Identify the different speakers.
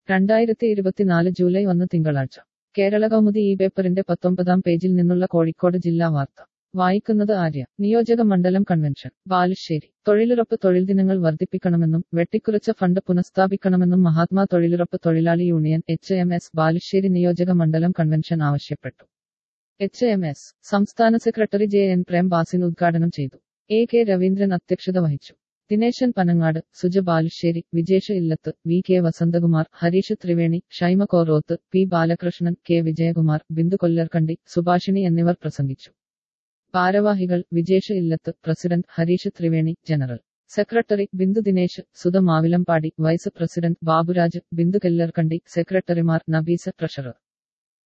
Speaker 1: രണ്ടായിരത്തി ഇരുപത്തിനാല് ജൂലൈ ഒന്ന് തിങ്കളാഴ്ച കേരള കൗമുദി ഈ പേപ്പറിന്റെ പത്തൊമ്പതാം പേജിൽ നിന്നുള്ള കോഴിക്കോട് ജില്ലാ വാർത്ത വായിക്കുന്നത് ആര്യ നിയോജക മണ്ഡലം കൺവെൻഷൻ ബാലുശ്ശേരി തൊഴിലുറപ്പ് തൊഴിൽ ദിനങ്ങൾ വർദ്ധിപ്പിക്കണമെന്നും വെട്ടിക്കുറച്ച ഫണ്ട് പുനഃസ്ഥാപിക്കണമെന്നും മഹാത്മാ തൊഴിലുറപ്പ് തൊഴിലാളി union H M S Balussery നിയോജക മണ്ഡലം കൺവെൻഷൻ ആവശ്യപ്പെട്ടു എച്ച് എം എസ് സംസ്ഥാന secretary J N Prem Basin ഉദ്ഘാടനം ചെയ്തു എ കെ രവീന്ദ്രൻ അധ്യക്ഷത വഹിച്ചു Dineshan Panangad Suja Balussery Vijesh Illath V K Vasanthakumar Harish Triveni Shaima Koroth P Balakrishnan K Vijayakumar Bindu Kollarkandi Subhashini എന്നിവർ പ്രസംഗിച്ചു ഭാരവാഹികൾ Vijesh Illath president Harish Triveni general secretary Bindu Dinesh Sudha Mavilampadi vice president Baburaj Bindu Kellarkandi സെക്രട്ടറിമാർ നബീസ ട്രഷറർ